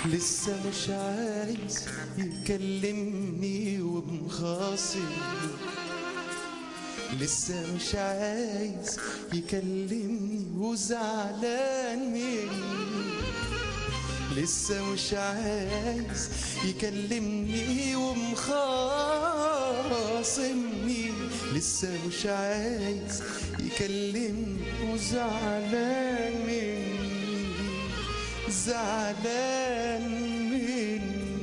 لسه مش عايز يكلمني ومخاصم لسه مش عايز يكلمني وزعلان مني لسه مش عايز يكلمني ومخاصمني لسه مش عايز يكلمني وزعلان مني زعلان مني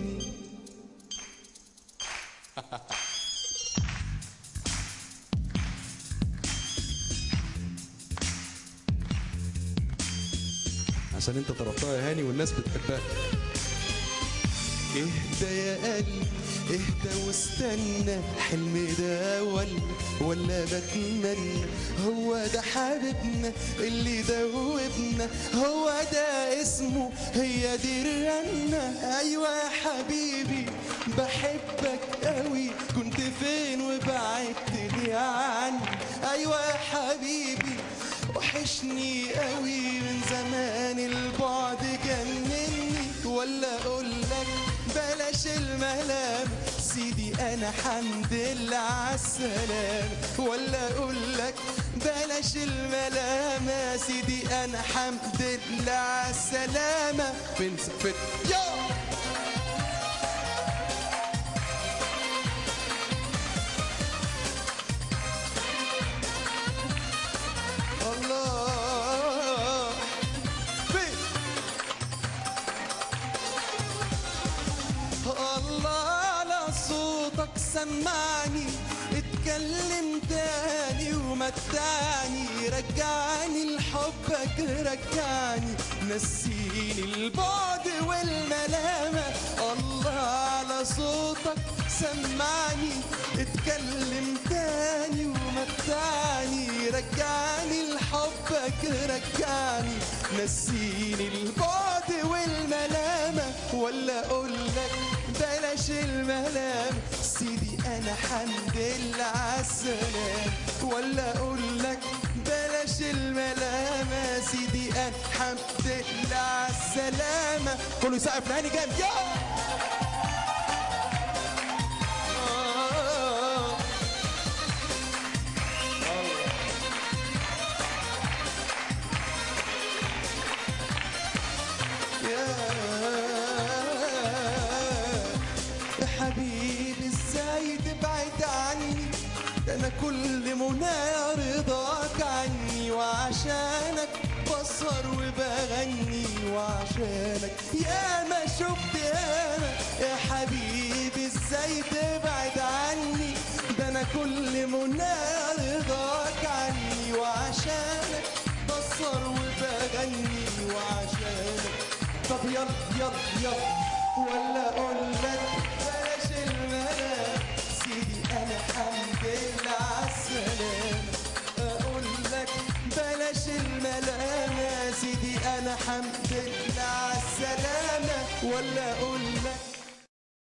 عشان انت طلبتها يا هاني والناس بتحبها اهدى يا قلبي اهدى واستنى حلمي ده ولا ولا بتمنى هو ده حبيبنا اللي دوبنا هو ده اسمه هي دي الرنة ايوه يا حبيبي بحبك قوي كنت فين وبعدت لي عني ايوه يا حبيبي وحشني قوي من زمان البعد جنني ولا اقول لك بلاش الملام سيدي انا حمد لله عالسلام ولا اقول لك بلاش الملام يا سيدي انا حمد لله عالسلامة فين فين يو الله فين الله على صوتك سمعني اتكلم تاني ومتعني رجعني لحبك رجعني نسيني البعد والملامة الله على صوتك سمعني اتكلم تاني ومتعني رجعني لحبك رجعني نسيني البعد والملامة ولا اقول لك بلاش الملام سيدي انا حمد لله عالسلام ولا اقول لك بلاش الملام يا سيدي انا حمد لله عالسلامة كله يسقف لهاني جامد يا آه. يا حبيبي ازاي تبعد عني ده انا كل منى رضاك عني وعشانك بسهر وبغني وعشانك يا ما شفت انا يا حبيبي ازاي تبعد عني ده انا كل منى رضاك عني وعشانك بسهر وبغني وعشانك طب يلا يلا يلا ولا اقول لك